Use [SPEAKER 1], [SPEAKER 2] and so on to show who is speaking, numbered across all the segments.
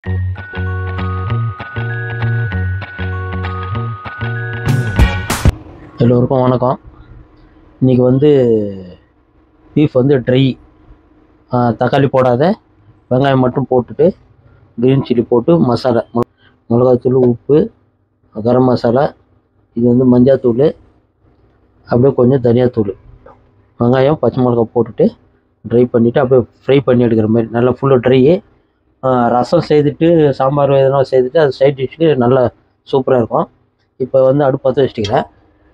[SPEAKER 1] எல்லோருக்கும் வணக்கம் இன்றைக்கி வந்து பீஃப் வந்து ட்ரை தக்காளி போடாத வெங்காயம் மட்டும் போட்டுட்டு க்ரீன் சில்லி போட்டு மசாலா மொ- மிளகாத்தூள் உப்பு கரம் மசாலா இது வந்து மஞ்சாத்தூள் அப்படியே கொஞ்சம் தனியாத்தூள் வெங்காயம் பச்சை மிளகாய் போட்டுட்டு ட்ரை பண்ணிவிட்டு அப்படியே ஃப்ரை பண்ணி எடுக்கிற மாதிரி நல்லா ஃபுல்லாக ட்ரை ரசம் செய்துட்டு சாம்பார் எதனா செய்துட்டு அது சைட் டிஷ்க்கு நல்லா சூப்பராக இருக்கும் இப்போ வந்து அடுப்பு பற்ற வச்சுட்டிக்கிறேன்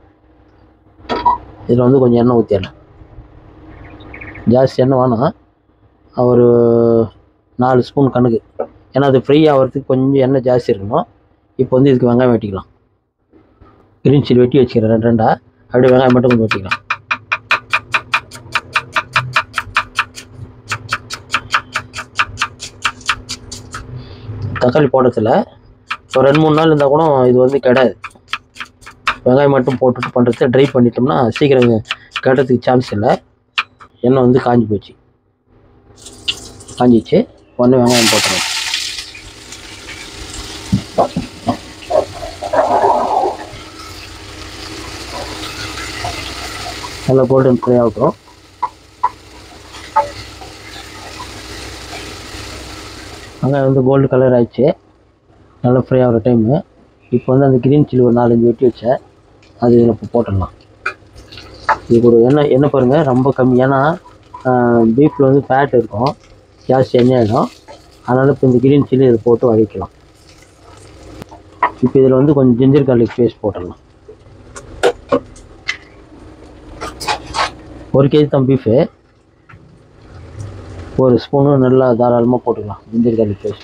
[SPEAKER 1] இதில் வந்து கொஞ்சம் எண்ணெய் ஊற்றிடலாம் ஜாஸ்தி எண்ணெய் வேணாம் ஒரு நாலு ஸ்பூன் கணக்கு ஏன்னா அது ஃப்ரை ஆகிறதுக்கு கொஞ்சம் எண்ணெய் ஜாஸ்தி இருக்கணும் இப்போ வந்து இதுக்கு வெங்காயம் வெட்டிக்கலாம் கிரீன் சில்லி வெட்டி வச்சுக்கிறேன் ரெண்டு ரெண்டா அப்படியே வெங்காயம் மட்டும் கொஞ்சம் வெட்டிக்கலாம் தக்காளி போடுறதில்ல ஒரு ரெண்டு மூணு நாள் இருந்தால் கூட இது வந்து கிடையாது வெங்காயம் மட்டும் போட்டுட்டு பண்ணுறது ட்ரை பண்ணிட்டோம்னா சீக்கிரம் கெட்டதுக்கு சான்ஸ் இல்லை எண்ணெய் வந்து காஞ்சி போச்சு காஞ்சிச்சு உடனே வெங்காயம் போட்டுருவோம் நல்லா கோல்டன் ஃப்ரை ஆகட்டும் வெங்காயம் வந்து கோல்டு கலர் ஆயிடுச்சு நல்லா ஃப்ரை ஆகிற டைமு இப்போ வந்து அந்த கிரீன் சில்லி ஒரு நாலஞ்சு வெட்டி வச்சேன் அது இதில் இப்போ போட்டுடலாம் இது கூட எண்ணெய் எண்ணெய் பாருங்கள் ரொம்ப கம்மி ஏன்னா பீஃபில் வந்து ஃபேட் இருக்கும் ஜாஸ்தி எண்ணெய் ஆகிடும் அதனால் இப்போ இந்த கிரீன் சில்லி இதை போட்டு வதக்கலாம் இப்போ இதில் வந்து கொஞ்சம் ஜிஞ்சர் garlic பேஸ்ட் போட்டுடலாம் ஒரு கேஜி தான் பீஃபு ஒரு ஸ்பூனு நல்லா தாராளமாக போட்டுக்கலாம் ஜிஞ்சர் garlic பேஸ்ட்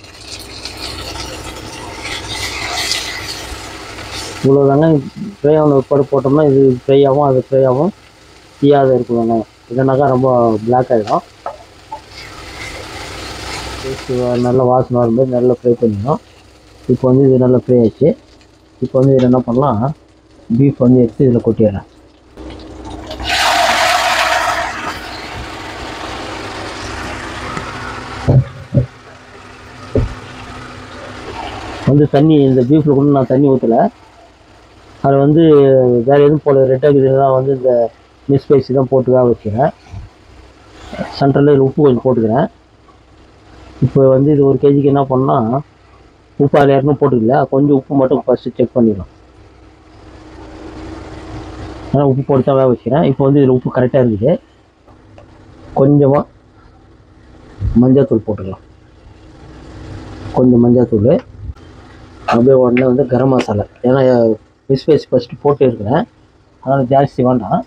[SPEAKER 1] இவ்வளோ வெங்காயம் ஃப்ரை ஆன உட்பாடு போட்டோம்னா இது ஃப்ரை ஆகும் அது ஃப்ரை ஆகும் தீயாத இருக்கும் வெங்காயம் இல்லைனாக்கா ரொம்ப பிளாக் ஆகிடும் நல்ல வாசனை வரும்போது நல்லா ஃப்ரை பண்ணிடணும் இப்போ வந்து இது நல்லா ஃப்ரை ஆயிடுச்சு இப்போ வந்து இதில் என்ன பண்ணலாம் பீஃப் வந்து எடுத்து இதில் கொட்டிடுறேன் வந்து தண்ணி இந்த பீஃபில் கூட நான் தண்ணி ஊற்றலை அதில் வந்து வேறு எதுவும் போல ரெட்டாக இதெல்லாம் வந்து இந்த மிஸ் ஸ்பைசி தான் போட்டு வேக வச்சுக்கிறேன் சென்டரில் இதில் உப்பு கொஞ்சம் போட்டுக்கிறேன் இப்போ வந்து இது ஒரு கேஜிக்கு என்ன பண்ணால் உப்பு அதில் ஏற்கனவே போட்டுக்கல கொஞ்சம் உப்பு மட்டும் ஃபஸ்ட்டு செக் பண்ணிடலாம் ஆனால் உப்பு போட்டு தான் வேக வச்சுக்கிறேன் இப்போ வந்து இதில் உப்பு கரெக்டாக இருக்குது கொஞ்சமாக மஞ்சள்தூள் போட்டுக்கலாம் கொஞ்சம் மஞ்சள்தூள் அப்படியே உடனே வந்து கரம் மசாலா ஏன்னா ஃபிஷ் பேஸ் ஃபஸ்ட்டு போட்டு இருக்கிறேன் அதனால் ஜாஸ்தி வேண்டாம்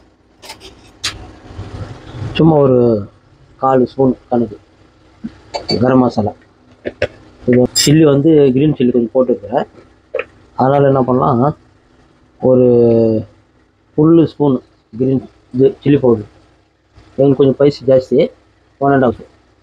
[SPEAKER 1] சும்மா ஒரு கால் ஸ்பூன் கணக்கு கரம் மசாலா இது சில்லி வந்து க்ரீன் சில்லி கொஞ்சம் போட்டுருக்கிறேன் அதனால் என்ன பண்ணலாம் ஒரு ஃபுல்லு ஸ்பூன் க்ரீன் இது சில்லி பவுடர் எங்களுக்கு கொஞ்சம் ஸ்பைசி ஜாஸ்தி ஒன் அண்ட் ஆஃப்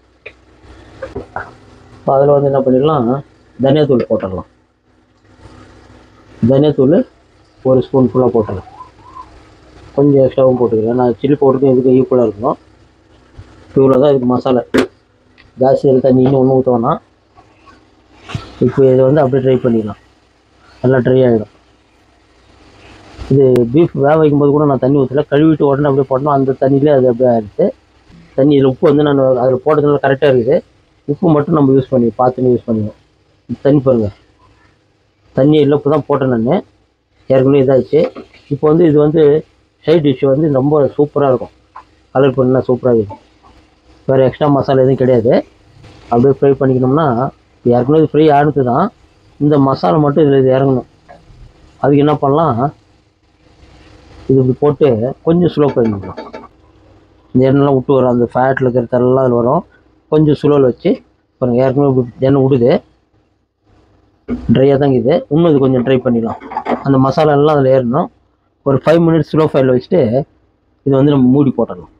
[SPEAKER 1] இப்போ அதில் வந்து என்ன பண்ணிடலாம் தனியாத்தூள் போட்டுடலாம் தனியாத்தூள் ஒரு ஸ்பூன் ஃபுல்லாக போட்டுடலாம் கொஞ்சம் எக்ஸ்ட்ராவும் போட்டுக்கிறேன் நான் சில்லி பவுடருக்கும் இதுக்கு ஈக்குவலாக இருக்கணும் இவ்வளோ தான் இதுக்கு மசாலா ஜாஸ்தி இதில் தண்ணி இன்னும் ஒன்றும் ஊற்ற வேணாம் இப்போ இதை வந்து அப்படியே ட்ரை பண்ணிடலாம் நல்லா ட்ரை ஆகிடும் இது பீஃப் வேக வைக்கும்போது கூட நான் தண்ணி ஊற்றல கழுவிட்டு உடனே அப்படியே போட்டோம் அந்த தண்ணியிலே அது அப்படியே ஆயிடுச்சு தண்ணி இதில் உப்பு வந்து நான் அதில் போட்டதுனால கரெக்டாக இருக்குது உப்பு மட்டும் நம்ம யூஸ் பண்ணி பார்த்துன்னு யூஸ் பண்ணிடுவோம் தண்ணி பாருங்கள் தண்ணி இல்லை இப்போ தான் போட்டேன் நான் ஏற்கனவே இதாகிடுச்சு இப்போ வந்து இது வந்து சைட் டிஷ் வந்து ரொம்ப சூப்பராக இருக்கும் கலர் பண்ணால் சூப்பராக இருக்கும் வேறு எக்ஸ்ட்ரா மசாலா எதுவும் கிடையாது அப்படியே ஃப்ரை பண்ணிக்கணும்னா இப்போ ஏற்கனவே இது ஃப்ரை ஆனது தான் இந்த மசாலா மட்டும் இதில் இது இறங்கணும் அதுக்கு என்ன பண்ணலாம் இது இப்படி போட்டு கொஞ்சம் ஸ்லோ பண்ணிக்கலாம் இந்த எண்ணெய்லாம் விட்டு வரும் அந்த ஃபேட்டில் இருக்கிற தரெல்லாம் அதில் வரும் கொஞ்சம் ஸ்லோவில் வச்சு பாருங்கள் ஏற்கனவே இப்படி எண்ணெய் விடுது ட்ரையாக தான் இருக்குது இன்னும் இது கொஞ்சம் ட்ரை பண்ணிடலாம் அந்த மசாலா எல்லாம் அதில் ஏறணும் ஒரு ஃபைவ் மினிட்ஸ் ஸ்லோ ஃபயரில் வச்சுட்டு இது வந்து நம்ம மூடி போட்டுடலாம்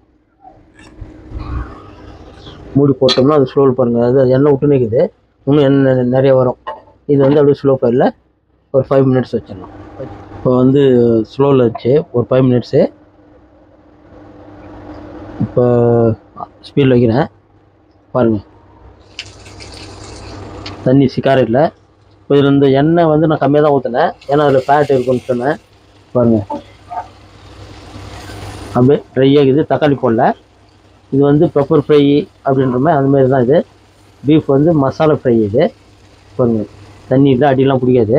[SPEAKER 1] மூடி போட்டோம்னா அது ஸ்லோவில் பாருங்கள் அது எண்ணெய் விட்டு நிற்குது இன்னும் எண்ணெய் நிறைய வரும் இது வந்து அப்படியே ஸ்லோ ஃபயரில் ஒரு ஃபைவ் மினிட்ஸ் வச்சிடலாம் இப்போ வந்து ஸ்லோவில் வச்சு ஒரு ஃபைவ் மினிட்ஸு இப்போ ஸ்பீடில் வைக்கிறேன் பாருங்கள் தண்ணி சிக்காரில் இப்போ இதில் இந்த எண்ணெய் வந்து நான் கம்மியாக தான் ஊற்றினேன் ஏன்னா அதில் ஃபேட் இருக்குன்னு சொன்னேன் பாருங்கள் அப்படியே ட்ரை ஆகுது தக்காளி போடல இது வந்து பெப்பர் ஃப்ரை அப்படின்ற மாதிரி அந்த மாதிரி தான் இது பீஃப் வந்து மசாலா ஃப்ரை இது பாருங்க தண்ணி இல்லை அடியெல்லாம் பிடிக்காது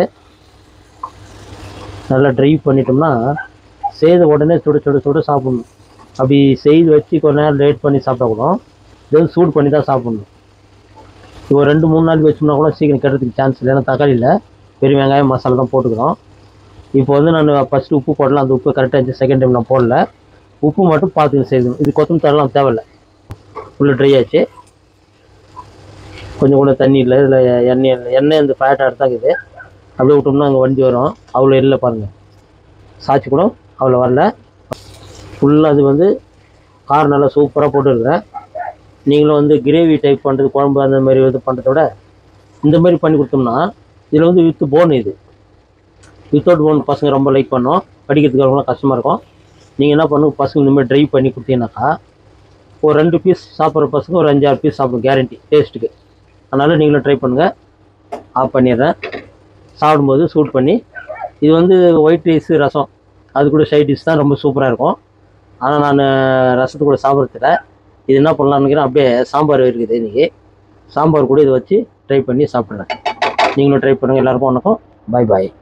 [SPEAKER 1] நல்லா ட்ரை பண்ணிட்டோம்னா செய்த உடனே சுட சுட சுட சாப்பிடணும் அப்படி செய்து வச்சு கொஞ்ச நேரம் லேட் பண்ணி சாப்பிட்டா கூட இது சூடு பண்ணி தான் சாப்பிடணும் இப்போ ரெண்டு மூணு நாளைக்கு வச்சோம்னா கூட சீக்கிரம் கெடுறதுக்கு சான்ஸ் இல்லை ஏன்னா தக்காளி இல்லை பெரிய வெங்காயம் மசாலா தான் போட்டுக்கிறோம் இப்போ வந்து நான் ஃபஸ்ட்டு உப்பு போடலாம் அந்த உப்பு கரெக்டாக இருந்துச்சு செகண்ட் டைம் நான் போடல உப்பு மட்டும் பார்த்துக்க செய்யணும் இது கொத்தமல்லி தரலாம் தேவையில்ல ஃபுல்லாக ட்ரை ஆச்சு கொஞ்சம் கூட தண்ணி இல்லை இதில் எண்ணெய் இல்லை எண்ணெய் இந்த ஃபேட் எடுத்தாக்குது அப்படியே விட்டோம்னா அங்கே வண்டி வரும் அவ்வளோ இல்லை பாருங்கள் சாட்சி கூட அவ்வளோ வரல ஃபுல்லாக அது வந்து காரம் நல்லா சூப்பராக போட்டுருக்குறேன் நீங்களும் வந்து கிரேவி டைப் பண்ணுறது குழம்பு அந்த மாதிரி இது பண்ணுறத விட இந்த மாதிரி பண்ணி கொடுத்தோம்னா இதில் வந்து வித்து போன் இது வித்தவுட் போன் பசங்க ரொம்ப லைக் பண்ணோம் படிக்கிறதுக்கு ரொம்ப கஷ்டமாக இருக்கும் நீங்கள் என்ன பண்ணுங்க பசங்க இந்த மாதிரி ட்ரை பண்ணி கொடுத்தீங்கன்னாக்கா ஒரு ரெண்டு பீஸ் சாப்பிட்ற பசங்க ஒரு அஞ்சாறு பீஸ் சாப்பிடும் கேரண்டி டேஸ்ட்டுக்கு அதனால் நீங்களும் ட்ரை பண்ணுங்கள் ஆஃப் பண்ணிடுறேன் சாப்பிடும்போது சூட் பண்ணி இது வந்து ஒயிட் ரைஸு ரசம் அது கூட சைட் டிஷ் தான் ரொம்ப சூப்பராக இருக்கும் ஆனால் நான் ரசத்து கூட சாப்பிட்றதில்ல இது என்ன பண்ணலாம்னு நினைக்கிறேன் அப்படியே சாம்பார் இருக்குது இன்றைக்கி சாம்பார் கூட இதை வச்சு ட்ரை பண்ணி சாப்பிட்றேன் நீங்களும் ட்ரை பண்ணுங்கள் எல்லாருக்கும் வணக்கம் பாய் பாய்